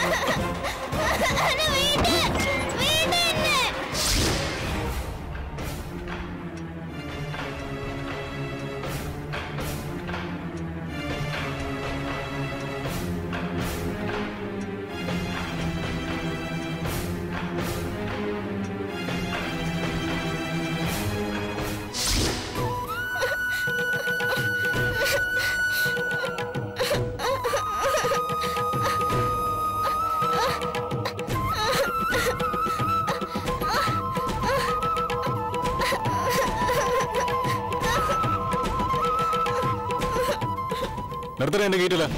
എന്നെ വീട് വീട് എന്നെ നിർത്തണേ എന്റെ ഗേറ്റില്ല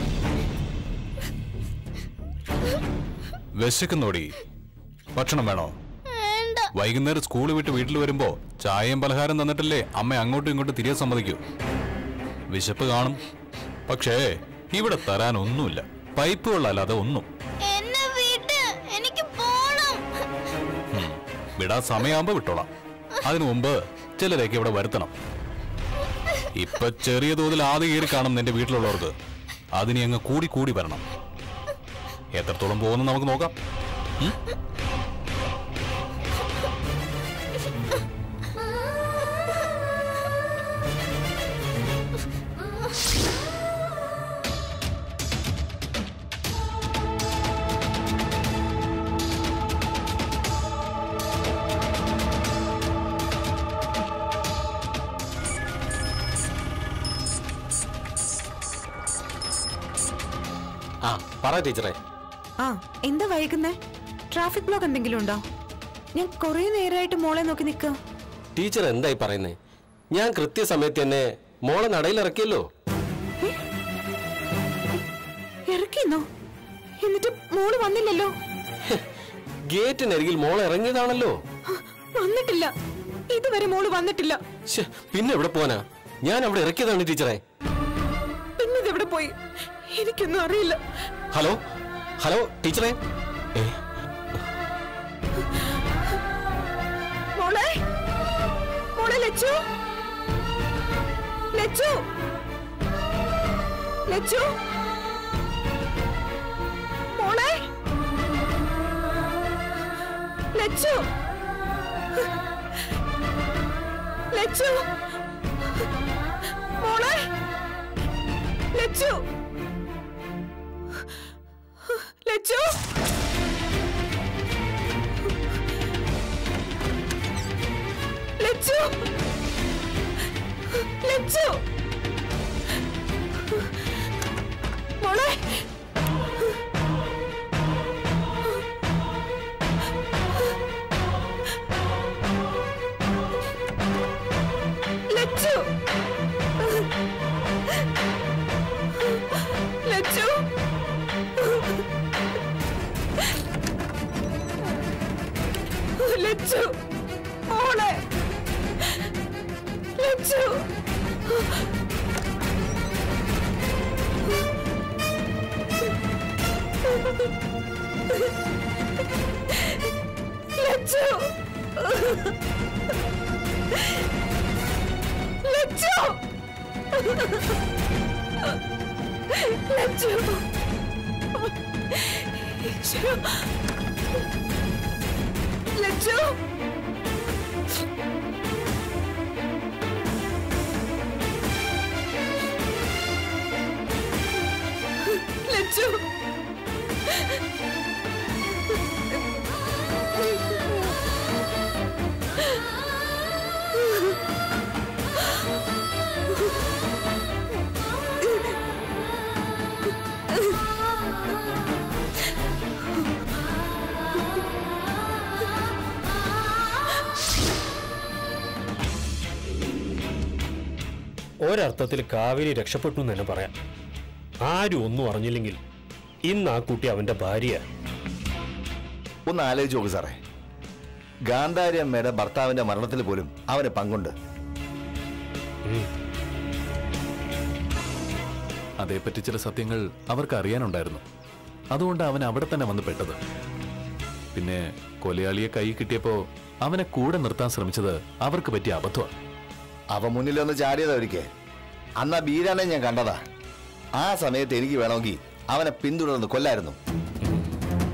വിശക്കുന്നോടി ഭക്ഷണം വേണോ വേണ്ട വൈകുന്നേരം സ്കൂൾ വിട്ട് വീട്ടിൽ വരുമ്പോ ചായയും പലഹാരം തന്നിട്ടല്ലേ അമ്മ അങ്ങോട്ടും ഇങ്ങോട്ടും തിരികെ സമ്മതിക്കൂ വിശപ്പ് കാണും പക്ഷേ ഇവിടെ തരാൻ ഒന്നുമില്ല പൈപ്പ് വെള്ളമല്ലാതെ ഒന്നും എന്നെ വീട് എനിക്ക് പോണം ഉം. വിടാൻ സമയമാകുമ്പോ വിട്ടോളാം അതിനു മുമ്പ് ചിലരൊക്കെ ഇവിടെ വരുത്തണം ഇപ്പൊ ചെറിയ തോതിൽ ആദ്യ കയറി കാണും നിന്റെ വീട്ടിലുള്ളവർക്ക് അതിനി അങ്ങ് കൂടി കൂടി വരണം എത്രത്തോളം പോകുന്നു നമുക്ക് നോക്കാം ഉം? ആ പറ ടീച്ചറെ ആ എന്താ വൈകുന്നേ ട്രാഫിക് ബ്ലോക്ക് എന്തെങ്കിലും ഉണ്ടോ ഞാൻ കുറേ നേരമായിട്ട് മോളെ നോക്കി നിൽക്ക ടീച്ചർ എന്തായി പറയുന്നേ ഞാൻ കൃത്യസമയത്ത് തന്നെ മോളെ നടയിൽ ഇറക്കിയല്ലോ ഇറക്കിന്നോ എന്നിട്ട് മോള് വന്നില്ലല്ലോ ഗേറ്റിനരികിൽ മോളെ ഇറങ്ങിയതാണല്ലോ ആ, വന്നിട്ടില്ല ഇതുവരെ മോള് വന്നിട്ടില്ല ശ്ശെ, പിന്നെ എവിടെ പോനാ ഞാൻ അവിടെ ഇറക്കിയതാണ് ടീച്ചറെ പിന്നെ ഇതെവിടെ പോയി എനിക്കൊന്നും അറിയില്ല ഹലോ ഹലോ ടീച്ചറെ ഏ, മോളെ മോളെ ലച്ചു ലച്ചു ലച്ചു മോളെ ലച്ചു ലച്ചു മോളെ ലച്ചു ലച്ചു ലച്ചു ലച്ചു മോളെ ലച്ചു ലച്ചു ലച്ചു മോളെ ലച്ചു ലച്ചു ലച്ചു ലച്ചു ലച്ചു ലച്ചു ഒരർത്ഥത്തിൽ കാവേരി രക്ഷപ്പെട്ടു എന്ന് തന്നെ പറയാം ആരും ഒന്നും അറിഞ്ഞില്ലെങ്കിൽ ഇന്ന് ആ കുട്ടി അവന്റെ ഭാര്യ ഒന്ന് ആലോചിച്ച് നോക്ക് സാറേ ഗാന്ധാരി അമ്മയുടെ ഭർത്താവിന്റെ മരണത്തിൽ പോലും അവന് പങ്കുണ്ട് അതേപ്പറ്റി ചില സത്യങ്ങൾ അവർക്ക് അറിയാനുണ്ടായിരുന്നു അതുകൊണ്ട് അവൻ അവിടെ തന്നെ വന്ന് പെട്ടത് പിന്നെ കൊലയാളിയെ കൈ കിട്ടിയപ്പോ അവനെ കൂടെ നിർത്താൻ ശ്രമിച്ചത് അവർക്ക് പറ്റിയ അബദ്ധമാണ് അവ മുന്നിലൊന്ന് ചാടിയതാ ഒരിക്കൽ അന്ന് ആ ബീരാനെ ഞാൻ കണ്ടതാ ആ സമയത്ത് എനിക്ക് വേണമെങ്കിൽ അവനെ പിന്തുടർന്ന് കൊല്ലായിരുന്നു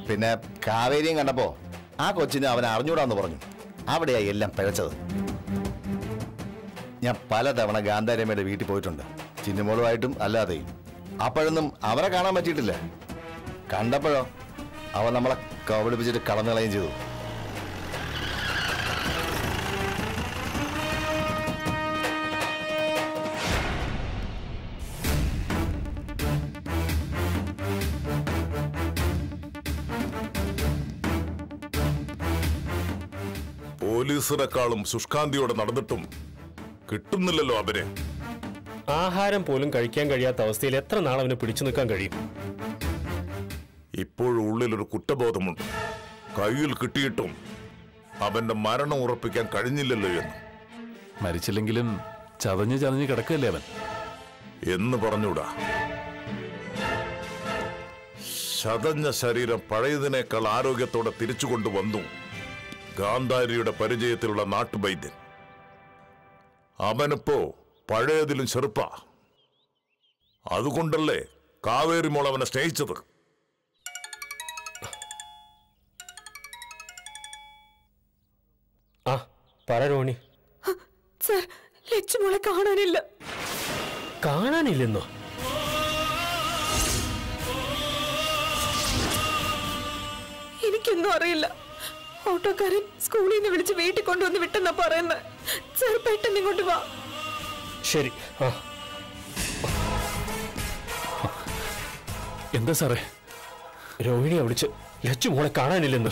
പിന്നെ കാവേരിയും കണ്ടപ്പോ ആ കൊച്ചിന് അവൻ അറിഞ്ഞൂടാന്ന് പറഞ്ഞു അവിടെയാ എല്ലാം പിഴച്ചത് ഞാൻ പലതവണ ഗാന്ധാരമ്മയുടെ വീട്ടിൽ പോയിട്ടുണ്ട് ചിന്നുമോളുമായിട്ടും അല്ലാതെയും അപ്പോഴൊന്നും അവരെ കാണാൻ പറ്റിയിട്ടില്ല കണ്ടപ്പോഴോ അവൻ നമ്മളെ കവളിപ്പിച്ചിട്ട് കടന്നു കളയും ചെയ്തു പോലീസിനെക്കാളും ശുഷ്കാന്തിയോടെ നടന്നിട്ടും കിട്ടുന്നില്ലല്ലോ അവരെ ആഹാരം പോലും കഴിക്കാൻ കഴിയാത്ത അവസ്ഥയിൽ എത്ര നാൾ അവന് പിടിച്ചു നിൽക്കാൻ കഴിയും ഇപ്പോഴും ഉള്ളിലൊരു കുറ്റബോധമുണ്ട് കയ്യിൽ കിട്ടിയിട്ടും അവന്റെ മരണം ഉറപ്പിക്കാൻ കഴിഞ്ഞില്ലല്ലോ എന്ന് മരിച്ചില്ലെങ്കിലും ചതഞ്ഞ് ചതഞ്ഞ് കിടക്കല്ലേ അവൻ എന്ന് പറഞ്ഞൂടാ ശതഞ്ഞ ശരീരം പഴയതിനേക്കാൾ ആരോഗ്യത്തോടെ തിരിച്ചു കൊണ്ടുവന്നു ഗാന്ധാരിയുടെ പരിചയത്തിലുള്ള നാട്ടുവൈദ്യൻ അവനിപ്പോ പഴയതിലും ചെറുപ്പ അതുകൊണ്ടല്ലേ കാവേരി മോൾ അവനെ സ്നേഹിച്ചത് ആ പറ രോണി സർ ലച്ചുമോളെ കാണാനില്ല കാണാനില്ലെന്നോ എനിക്കൊന്നും അറിയില്ല ഓട്ടോക്കാരൻ സ്കൂളിൽ നിന്ന് വിളിച്ച് വീട്ടിൽ കൊണ്ടുവന്ന് വിട്ടെന്നാ പറയുന്നത് സർ പെട്ടെന്ന് ഇങ്ങോട്ട് വാ ശരി ആ എന്താ സാറേ രോഹിണിയെ വിളിച്ച് ലച്ചു മോളെ കാണാനില്ലെന്നോ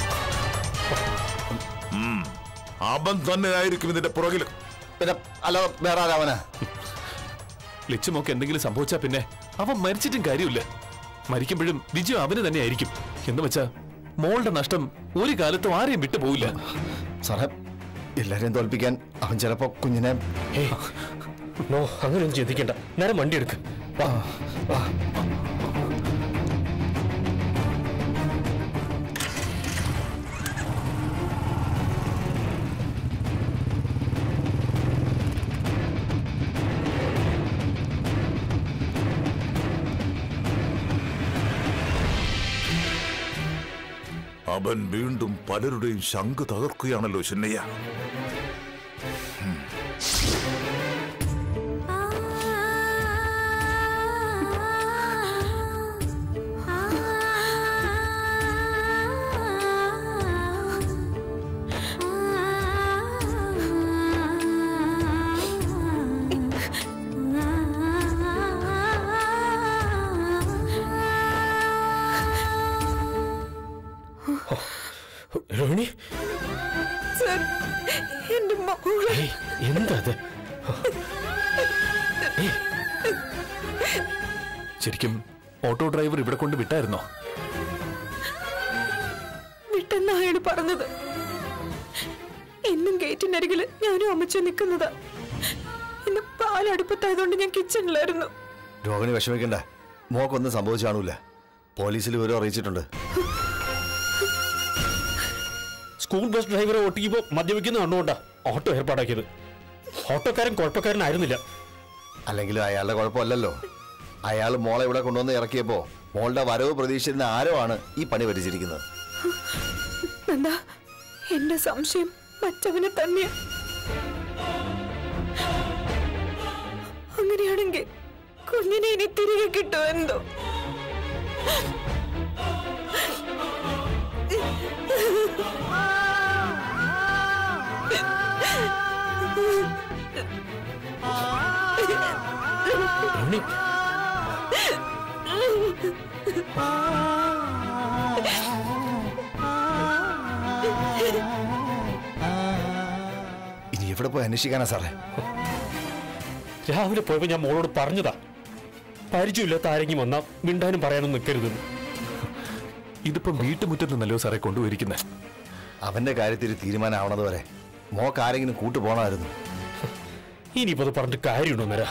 അവൻ തന്നെ ആയിരിക്കും ഇതിന്റെ പുറകിൽ പിന്നെ അല്ല വേറെ ആരാവനാ ലച്ചുമൊക്കെ എന്തെങ്കിലും സംഭവിച്ചാ പിന്നെ അവൻ മരിച്ചിട്ടും കാര്യമില്ല മരിക്കുമ്പോഴും വിജയം അവന് തന്നെ ആയിരിക്കും എന്ന് വെച്ചാ മോളുടെ നഷ്ടം ഒരു കാലത്തും ആരെയും വിട്ടു പോവില്ല സാറേ എല്ലാരെയും തോൽപ്പിക്കാൻ അവൻ ചിലപ്പോ കുഞ്ഞിനെ ഏയ് നോ അങ്ങനെയൊന്നും ചിന്തിക്കണ്ട നേരം വണ്ടി എടുക്ക് വാ വാ അവൻ വീണ്ടും പലരുടെയും ശംഖ് തകർക്കുകയാണല്ലോ ചിന്നയ്യ രോഹിണി സർ എന്റെ മോളെ ഏയ് എന്താ അത് ശരിക്കും ഓട്ടോ ഡ്രൈവർ ഇവിടെ കൊണ്ട് വിട്ടായിരുന്നോ വിട്ടെന്ന അയാൾ പറഞ്ഞത് എന്നും ഗേറ്റിനരികിൽ ഞാനും അമ്മച്ചു നിൽക്കുന്നതാ ഇന്ന് പാലടുപ്പത്തായതുകൊണ്ട് ഞാൻ കിച്ചണിലായിരുന്നു രോഹിണി വിഷമിക്കണ്ട മോക്കൊന്നും സംഭവിച്ചു കാണൂല പോലീസിൽ വിവരം അറിയിച്ചിട്ടുണ്ട് സ്കൂൾ ബസ് ഡ്രൈവറെ ഓട്ടിക്കുമ്പോൾ മദ്യപിക്കുന്ന കണ്ടുകൊണ്ടാ ഓട്ടോ ഏർപ്പാടാക്കിയത് ഓട്ടോക്കാരൻ കുഴപ്പക്കാരനായിരുന്നില്ല അല്ലെങ്കിൽ അയാളുടെ കുഴപ്പമല്ലല്ലോ അയാൾ മോളെ ഇവിടെ കൊണ്ടുവന്ന് ഇറക്കിയപ്പോ മോളുടെ വരവ് പ്രതീക്ഷിച്ചിരുന്ന ആരോ ആണ് ഈ പണി ഭരിച്ചിരിക്കുന്നത് എന്താ എന്റെ സംശയം മറ്റവനെ തന്നെയാ അങ്ങനെയാണെങ്കിൽ കുഞ്ഞിനെ ഇനി തിരികെ കിട്ടുമോ എന്തോ രോഹിണി ഇനി എവിടെ പോയി അന്വേഷിക്കാനാ സാറേ രാവിലെ പോയപ്പോൾ ഞാൻ മോളോട് പറഞ്ഞതാ പരിചയമില്ലാത്ത ആരെങ്കിലും വന്നാ മിണ്ടാനും പറയാനും നിൽക്കരുതെന്ന് ഇതിപ്പം വീട്ടുമുറ്റത്ത് നല്ലയോ സാറേ കൊണ്ടുപോയിരിക്കുന്നത് അവന്റെ കാര്യത്തിൽ തീരുമാനമാവണത് വരെ മോക്ക് ആരെങ്കിലും കൂട്ടു പോണമായിരുന്നു ഇനിയിപ്പോ അത് പറഞ്ഞിട്ട് കാര്യമുണ്ടോ നേരാ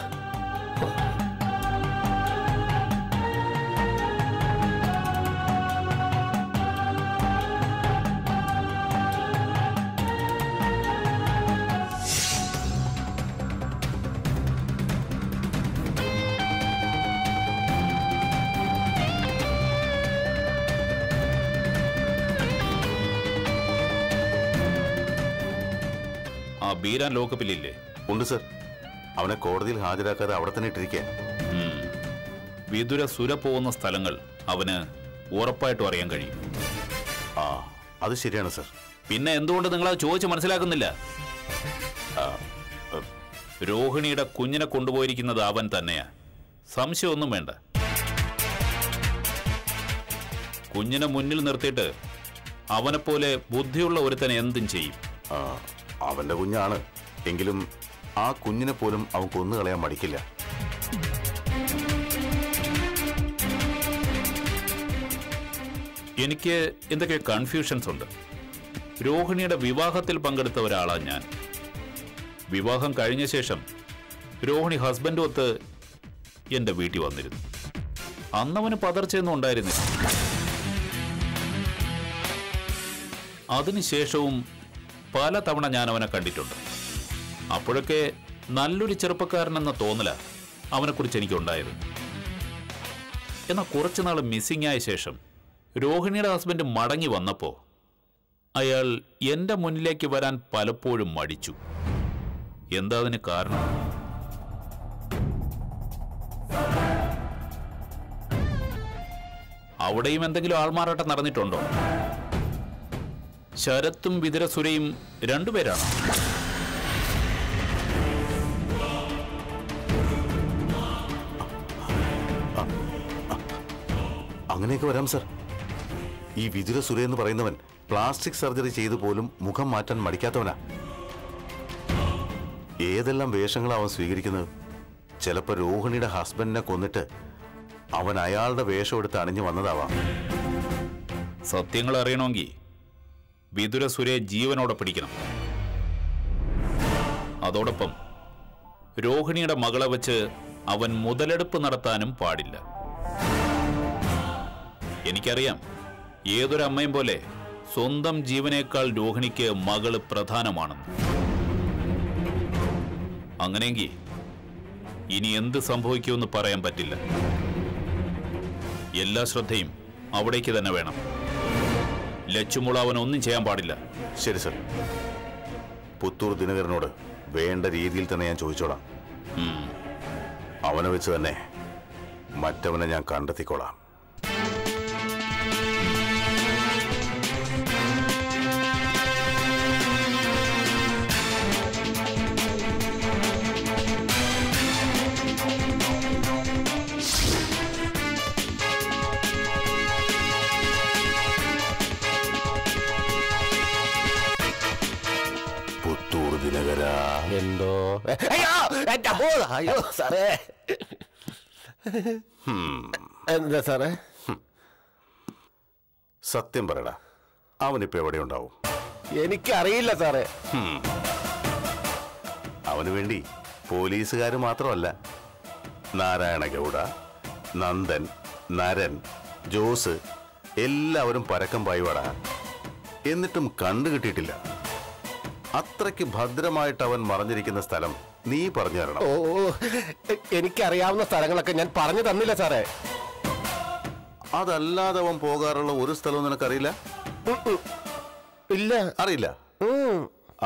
ബീരാൻ ലോക്കപ്പിലില്ലേ ഉണ്ട് സർ അവനെ കോടതിയിൽ ഹാജരാക്കാതെ അവിടെ തന്നെ ഇട്ടിരിക്കുക ഉം. വിതുര സുര പോകുന്ന സ്ഥലങ്ങൾ അവന് ഉറപ്പായിട്ടും അറിയാൻ കഴിയും ആ അത് ശരിയാണ് സർ പിന്നെ എന്തുകൊണ്ട് നിങ്ങൾ അത് ചോദിച്ച് മനസ്സിലാക്കുന്നില്ല ആ, ഉം. രോഹിണിയുടെ കുഞ്ഞിനെ കൊണ്ടുപോയിരിക്കുന്നത് അവൻ തന്നെയാ സംശയമൊന്നും വേണ്ട കുഞ്ഞിനെ മുന്നിൽ നിർത്തിയിട്ട് അവനെപ്പോലെ ബുദ്ധിയുള്ള ഒരുത്തൻ എന്തും ചെയ്യും ആ, അവന്റെ കുഞ്ഞാണ് എങ്കിലും ആ കുഞ്ഞിനെ പോലും അവൻ കൊന്നു കളയാൻ മടിക്കില്ല എനിക്ക് എന്തൊക്കെ കൺഫ്യൂഷൻസ് ഉണ്ട് രോഹിണിയുടെ വിവാഹത്തിൽ പങ്കെടുത്ത ഒരാളാണ് ഞാൻ വിവാഹം കഴിഞ്ഞ ശേഷം രോഹിണി ഹസ്ബൻഡും ഒത്ത് എൻ്റെ വീട്ടിൽ വന്നിരുന്നു അന്നവന് പതർച്ചയൊന്നും ഉണ്ടായിരുന്നില്ല അതിനുശേഷവും പല തവണ ഞാൻ അവനെ കണ്ടിട്ടുണ്ട് അപ്പോഴൊക്കെ നല്ലൊരു ചെറുപ്പക്കാരനെന്ന തോന്നല അവനെക്കുറിച്ച് എനിക്കുണ്ടായത് എന്നാൽ കുറച്ചുനാൾ മിസ്സിംഗ് ആയ ശേഷം രോഹിണിയുടെ ഹസ്ബൻഡ് മടങ്ങി വന്നപ്പോ അയാൾ എന്റെ മുന്നിലേക്ക് വരാൻ പലപ്പോഴും മടിച്ചു എന്താ അതിന് കാരണം അവിടെയും എന്തെങ്കിലും ആൾമാറാട്ടം നടന്നിട്ടുണ്ടോ ശരത്തും വിതുരസുരയും രണ്ടുപേരാണ് അങ്ങനെയൊക്കെ വരാം സർ ഈ വിതുര സുര എന്ന് പറയുന്നവൻ പ്ലാസ്റ്റിക് സർജറി ചെയ്തു പോലും മുഖം മാറ്റാൻ മടിക്കാത്തവനാ ഏതെല്ലാം വേഷങ്ങളാ അവൻ സ്വീകരിക്കുന്നത് ചിലപ്പോ രോഹിണിയുടെ ഹസ്ബൻഡിനെ കൊന്നിട്ട് അവൻ അയാളുടെ വേഷം എടുത്ത് അണിഞ്ഞു വന്നതാവാം സത്യങ്ങൾ അറിയണമെങ്കിൽ വിതുരസുരയെ ജീവനോടെ പിടിക്കണം അതോടൊപ്പം രോഹിണിയുടെ മകളെ വെച്ച് അവൻ മുതലെടുപ്പ് നടത്താനും പാടില്ല എനിക്കറിയാം ഏതൊരു അമ്മയും പോലെ സ്വന്തം ജീവനേക്കാൾ രോഹിണിക്ക് മകള് പ്രധാനമാണെന്ന് അങ്ങനെയെങ്കിൽ ഇനി എന്ത് സംഭവിക്കുമെന്ന് പറയാൻ പറ്റില്ല എല്ലാ ശ്രദ്ധയും അവിടേക്ക് തന്നെ വേണം ലച്ചുമുള അവൻ ഒന്നും ചെയ്യാൻ പാടില്ല ശരി സർ പുത്തൂർ ദിനകരനോട് വേണ്ട രീതിയിൽ തന്നെ ഞാൻ ചോദിച്ചോളാം ഉം. അവനെ വെച്ച് തന്നെ മറ്റവനെ ഞാൻ കണ്ടെത്തിക്കോളാം പുത്തൂർ ദിനകര എന്തോ അയ്യോ എന്റെ അമ്മോ, അയ്യോ സാറേ എന്താ സാറേ സത്യം പറയടാ അവനിപ്പോ എവിടെ ഉണ്ടാവും എനിക്കറിയില്ല സാറേ അവന് വേണ്ടി പോലീസുകാർ മാത്രമല്ല നാരായണ ഗൗഡ നന്ദൻ നരൻ ജോസ് എല്ലാവരും പരക്കം പായുവാടാ എന്നിട്ടും കണ്ടു കിട്ടിയിട്ടില്ല അത്രയ്ക്ക് ഭദ്രമായിട്ട് അവൻ മറഞ്ഞിരിക്കുന്ന സ്ഥലം നീ പറഞ്ഞു തരണം ഓ ഓ, എനിക്കറിയാവുന്ന സ്ഥലങ്ങളൊക്കെ ഞാൻ പറഞ്ഞു തന്നില്ല സാറേ അതല്ലാതെ അവൻ പോകാറുള്ള ഒരു സ്ഥലവും നിനക്കറിയില്ല ഉം, ഉം. ഇല്ല അറിയില്ല ഉം. ആ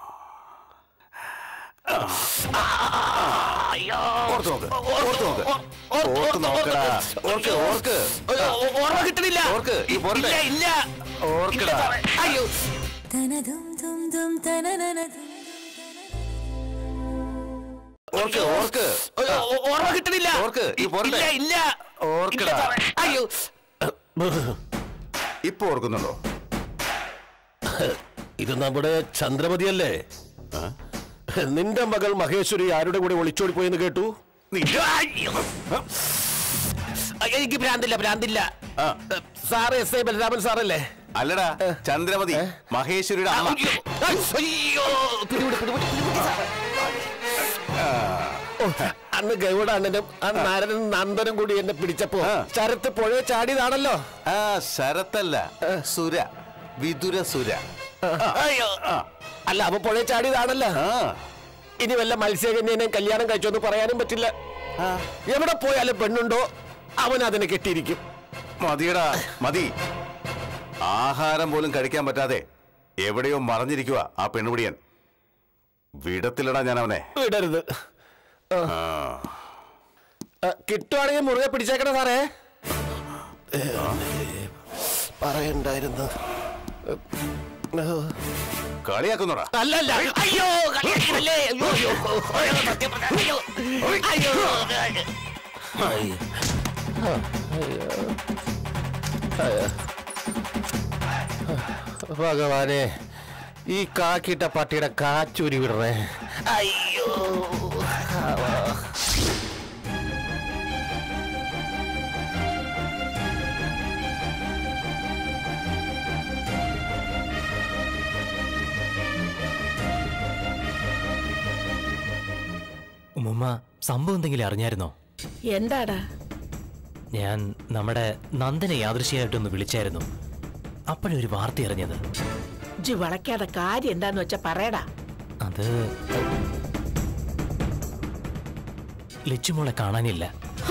ഓർത്ത് നോക്ക് ഓർത്ത് നോക്ക് ഓർത്ത് നോക്കടാ ഓർക്ക് ഓർക്ക് അയ്യോ, ഓ- ഓർമ്മ കിട്ടണില്ല ഓർക്ക് ഈ പോരട്ടെ ഇല്ല, ഇല്ല ഓർക്കടാ അയ്യോ ഓർക്ക് ഓർക്ക് അയ്യോ, ഓ- ഓർമ്മ കിട്ടണില്ല ഓർക്ക് ഈ പോരട്ടെ ഇല്ല ഇല്ല ഓർക്കടാ ഇല്ല സാറേ. അയ്യോ ഇപ്പൊ ഓർക്കുന്നുണ്ടോ ഇത് നമ്മുടെ ചന്ദ്രമതിയല്ലേ നിന്റെ മകൾ മഹേശ്വരി ആരുടെ കൂടെ ഒളിച്ചോടി പോയെന്ന് കേട്ടു അയ്യോ. അയ്യോ, എനിക്ക് ഭ്രാന്തില്ല ഭ്രാന്തില്ല ആ. സാറ് എസ് ഐ ബലരാമൻ സാറല്ലേ അല്ലടാ ചന്ദ്രമതി മഹേശ്വരിയുടെ അമ്മ അയ്യോ, അയ്യോ, പിടിപിടി, പിടിപിടി, പിടിപിടി സാറേ. ഓ, അന്ന് ഗൗഡ അണ്ണനും ആ നാരനും നന്ദനും കൂടി എന്നെ പിടിച്ചപ്പോ ആ. ശരത്ത് പുഴ ചാടിയതാണല്ലോ ആ ശരത്തല്ല സുര വിതുര സുര അയ്യോ അല്ല അപ്പൊ പുഴ ചാടിയതാണല്ലോ ആ ഇനി വല്ല മത്സ്യകന്യനെ കല്യാണം കഴിച്ചോന്ന് പറയാനും പറ്റില്ല എവിടെ പോയാലും പെണ്ണുണ്ടോ അവൻ അതിനെ കെട്ടിയിരിക്കും മതിയടാ മതി ആഹാരം പോലും കഴിക്കാൻ പറ്റാതെ എവിടെയോ മറഞ്ഞിരിക്കുക ആ പെണ്ണുപിടിയൻ വിടത്തില്ലടാ ഞാൻ അവനെ വിടരുത് ആ. ആ, കിട്ടുവാണെങ്കിൽ മുറുകെ പിടിച്ചേക്കണേ സാറേ ഏ, പറയണ്ടായിരുന്നു കളിയാക്കുന്നോടാ അല്ലല്ല അയ്യോ കളിയാക്കണല്ലേ. അയ്യോ, അയ്യോ. അയ്യോ, സത്യം പറഞ്ഞാ, അയ്യോ. അയ്യോ. അയ്യോ. അയ്യോ. ഭഗവാനെ ഈ കാക്കിട്ട പട്ടിയുടെ കാച്ചൂരി വിടണേ അയ്യോ ഉമ്മുമ്മ സംഭവം എന്തെങ്കിലും അറിഞ്ഞായിരുന്നോ എന്താടാ ഞാൻ നമ്മുടെ നന്ദനെ യാദൃശ്യമായിട്ടൊന്ന് വിളിച്ചായിരുന്നു അപ്പോഴൊരു വാർത്ത അറിഞ്ഞത് ജി വളയ്ക്കാതെ കാര്യം എന്താന്ന് വെച്ചാ പറയടാ അത് ലച്ചുമോളെ കാണാനില്ല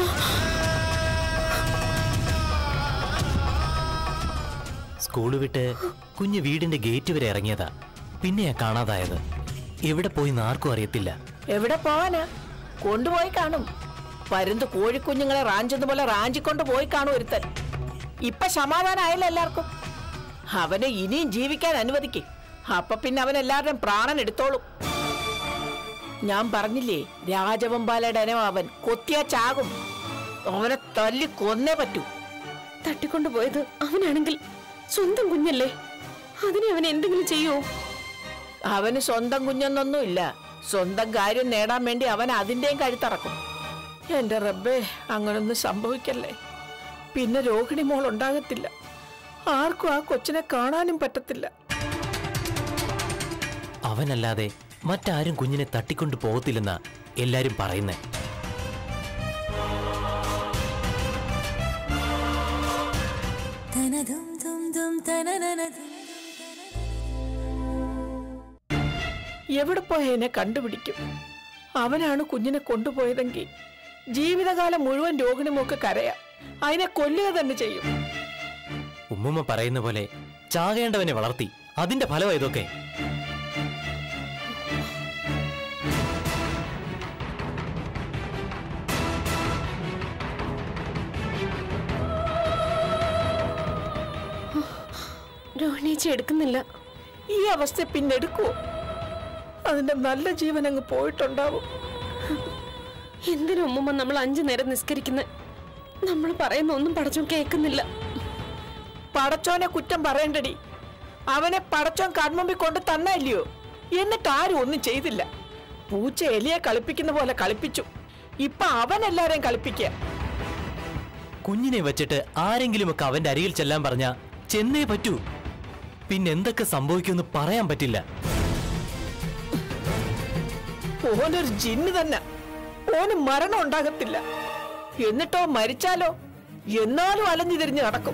സ്കൂള് വിട്ട് കുഞ്ഞ് വീടിന്റെ ഗേറ്റ് വരെ ഇറങ്ങിയതാ പിന്നെയാ കാണാതായത് എവിടെ പോയി ആർക്കും അറിയത്തില്ല എവിടെ പോവാനാ കൊണ്ടുപോയി കാണും പരുന്ത് കോഴിക്കുഞ്ഞുങ്ങളെ റാഞ്ചുന്ന പോലെ റാഞ്ചിക്കൊണ്ട് പോയി കാണും ഒരുത്തൻ ഇപ്പൊ സമാധാനമായല്ലോ എല്ലാവർക്കും അവനെ ഇനിയും ജീവിക്കാൻ അനുവദിക്കും അപ്പൊ പിന്നെ അവൻ എല്ലാവരുടെയും പ്രാണൻ എടുത്തോളും ഞാൻ പറഞ്ഞില്ലേ രാജവമ്പാലയുടെ അനോ അവൻ കൊത്തിയാ ചാകും അവനെ തല്ലി കൊന്നേ പറ്റൂ തട്ടിക്കൊണ്ടുപോയത് അവനാണെങ്കിൽ സ്വന്തം കുഞ്ഞല്ലേ അതിനെ അവൻ എന്തെങ്കിലും ചെയ്യോ അവന് സ്വന്തം കുഞ്ഞൊന്നൊന്നുമില്ല സ്വന്തം കാര്യം നേടാൻ വേണ്ടി അവൻ അതിന്റെയും കഴുത്തറക്കും എന്റെ റബ്ബേ അങ്ങനൊന്നും സംഭവിക്കല്ലേ പിന്നെ രോഹിണി മോൾ ഉണ്ടാകത്തില്ല ആർക്കും ആ കൊച്ചിനെ കാണാനും പറ്റത്തില്ല അവനല്ലാതെ മറ്റാരും കുഞ്ഞിനെ തട്ടിക്കൊണ്ടു പോകത്തില്ലെന്നാ എല്ലാരും പറയുന്നേ എവിടെ പോയ എന്നെ കണ്ടുപിടിക്കും അവനാണ് കുഞ്ഞിനെ കൊണ്ടുപോയതെങ്കിൽ ജീവിതകാലം മുഴുവൻ രോഹിണി മോക്ക് കരയാ അതിനെ കൊല്ലുക തന്നെ ചെയ്യും ഉമ്മുമ്മ പറയുന്ന പോലെ ചാകേണ്ടവനെ വളർത്തി അതിന്റെ ഫലമാ ഇതൊക്കെ രോഹിണീച്ച എടുക്കുന്നില്ല ഈ അവസ്ഥ പിന്നെ എടുക്കുവോ അതിന്റെ നല്ല ജീവൻ അങ്ങ് പോയിട്ടുണ്ടാവും എന്തിനു ഉമ്മ നമ്മൾ അഞ്ചു നേരം നിസ്കരിക്കുന്നത് നമ്മൾ പറയുന്ന ഒന്നും പടച്ചോ കേൾക്കുന്നില്ല പടച്ചോനെ കുറ്റം പറയണ്ടടി അവനെ പടച്ചോൻ കൺമുമ്പിൽ കൊണ്ട് തന്നല്ലയോ എന്നിട്ട് ആരും ഒന്നും ചെയ്തില്ല പൂച്ച എലിയെ കളിപ്പിക്കുന്ന പോലെ കളിപ്പിച്ചു ഇപ്പൊ അവൻ എല്ലാരെയും കളിപ്പിക്കുക കുഞ്ഞിനെ വെച്ചിട്ട് ആരെങ്കിലുമൊക്കെ അവന്റെ അരികിൽ ചെല്ലാൻ പറഞ്ഞ ചെന്നേ പറ്റൂ പിന്നെ എന്തൊക്കെ സംഭവിക്കുമെന്ന് പറയാൻ പറ്റില്ല ഓനൊരു ജിന്ന് തന്നെ ഓന് മരണം ഉണ്ടാകത്തില്ല എന്നിട്ടോ മരിച്ചാലോ എന്നാലും അലഞ്ഞു തിരിഞ്ഞ് നടക്കും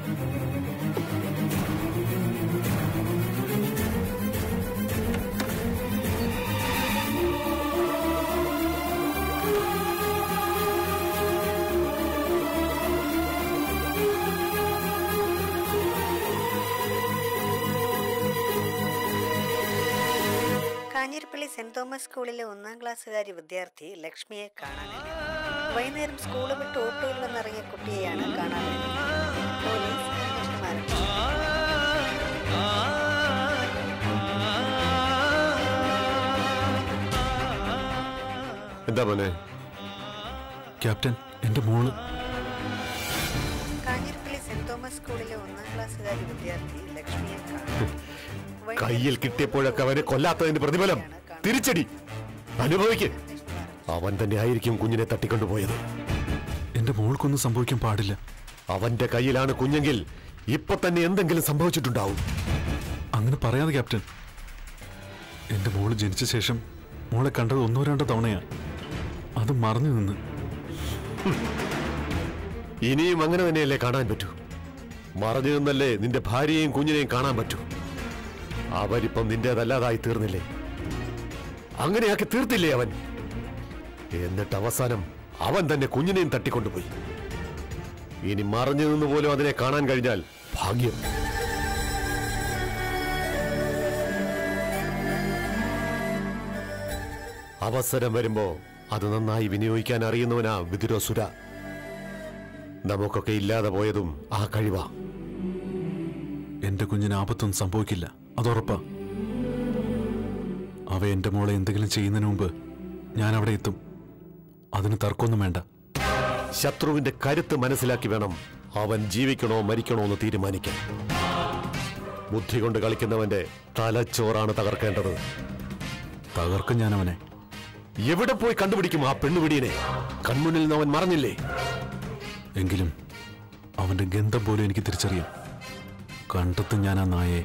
കാഞ്ഞിരപ്പള്ളി സെന്റ് തോമസ് സ്കൂളിലെ ഒന്നാം ക്ലാസ്സുകാരി വിദ്യാർത്ഥി ലക്ഷ്മിയെ കാണാനില്ല വൈകുന്നേരം സ്കൂൾ വിട്ട് ഓട്ടോയിൽ വന്നിറങ്ങിയ കുട്ടിയെയാണ് കാണാനായത് പോലീസ് അന്വേഷണം ആരംഭിച്ചു എന്താ മോനെ ക്യാപ്റ്റൻ എന്റെ മോള് കാഞ്ഞിരപ്പള്ളി സെന്റ് തോമസ് സ്കൂളിലെ ഒന്നാം ക്ലാസ്സുകാരി വിദ്യാർത്ഥി ലക്ഷ്മിയെ കാണാൻ കയ്യിൽ കിട്ടിയപ്പോഴൊക്കെ അവനെ കൊല്ലാത്തതിന്റെ പ്രതിഫലം തിരിച്ചടി അനുഭവിക്ക് അവൻ തന്നെ ആയിരിക്കും കുഞ്ഞിനെ തട്ടിക്കൊണ്ടുപോയത് എന്റെ മോൾക്കൊന്നും സംഭവിക്കാൻ പാടില്ല അവന്റെ കയ്യിലാണ് കുഞ്ഞെങ്കിൽ ഇപ്പൊ തന്നെ എന്തെങ്കിലും സംഭവിച്ചിട്ടുണ്ടാവും അങ്ങനെ പറയാതെ ക്യാപ്റ്റൻ എന്റെ മോള് ജനിച്ച ശേഷം മോളെ കണ്ടത് ഒന്നോ രണ്ടോ തവണയാ അത് മറഞ്ഞു നിന്ന് ഇനിയും അങ്ങനെ തന്നെയല്ലേ കാണാൻ പറ്റൂ മറഞ്ഞു നിന്നല്ലേ നിന്റെ ഭാര്യയെയും കുഞ്ഞിനെയും കാണാൻ പറ്റൂ അവരിപ്പം നിന്റേതല്ലാതായി തീർന്നില്ലേ അങ്ങനെയാക്കി തീർത്തില്ലേ അവൻ എന്നിട്ട് അവസാനം അവൻ തന്നെ കുഞ്ഞിനെയും തട്ടിക്കൊണ്ടുപോയി ഇനി മറഞ്ഞു നിന്ന് പോലും അതിനെ കാണാൻ കഴിഞ്ഞാൽ ഭാഗ്യം അവസരം വരുമ്പോ അത് നന്നായി വിനിയോഗിക്കാൻ അറിയുന്നവനാ വിതുരസുര നമുക്കൊക്കെ ഇല്ലാതെ പോയതും ആ കഴിവാ എന്റെ കുഞ്ഞിന് ആപത്തൊന്നും സംഭവിക്കില്ല അതുറപ്പാ അവ എന്റെ മോളെ എന്തെങ്കിലും ചെയ്യുന്നതിന് മുമ്പ് ഞാൻ അവിടെ എത്തും അതിന് തർക്കമൊന്നും വേണ്ട ശത്രുവിന്റെ കരുത്ത് മനസ്സിലാക്കി വേണം അവൻ ജീവിക്കണോ മരിക്കണോ എന്ന് തീരുമാനിക്കാൻ ബുദ്ധി കൊണ്ട് കളിക്കുന്നവന്റെ തലച്ചോറാണ് തകർക്കേണ്ടത് തകർക്കും ഞാൻ അവനെ എവിടെ പോയി കണ്ടുപിടിക്കും ആ പെണ്ണുപിടിയനെ കൺമുന്നിൽ നിന്ന് അവൻ മറഞ്ഞില്ലേ എങ്കിലും അവന്റെ ഗന്ധം പോലും എനിക്ക് തിരിച്ചറിയാം കണ്ടെത്തും ഞാൻ ആ നായയെ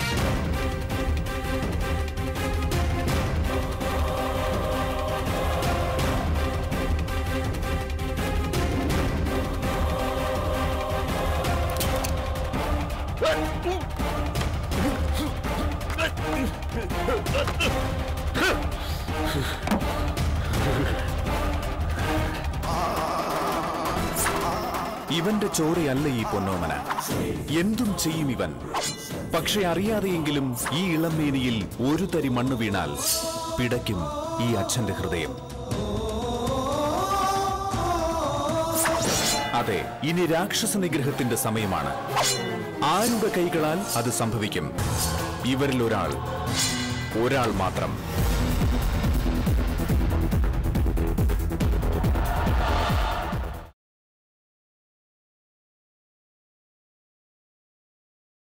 ഇവന്റെ ചോരയല്ല ഈ പൊന്നോമന എന്തും ചെയ്യും ഇവൻ പക്ഷെ അറിയാതെയെങ്കിലും ഈ ഇളമേനിയിൽ ഒരു തരി മണ്ണ് വീണാൽ പിടയ്ക്കും ഈ അച്ഛന്റെ ഹൃദയം അതെ ഇനി രാക്ഷസ നിഗ്രഹത്തിന്റെ സമയമാണ് ആരുടെ കൈകളാൽ അത് സംഭവിക്കും ഇവരിൽ ഒരാൾ ഒരാൾ മാത്രം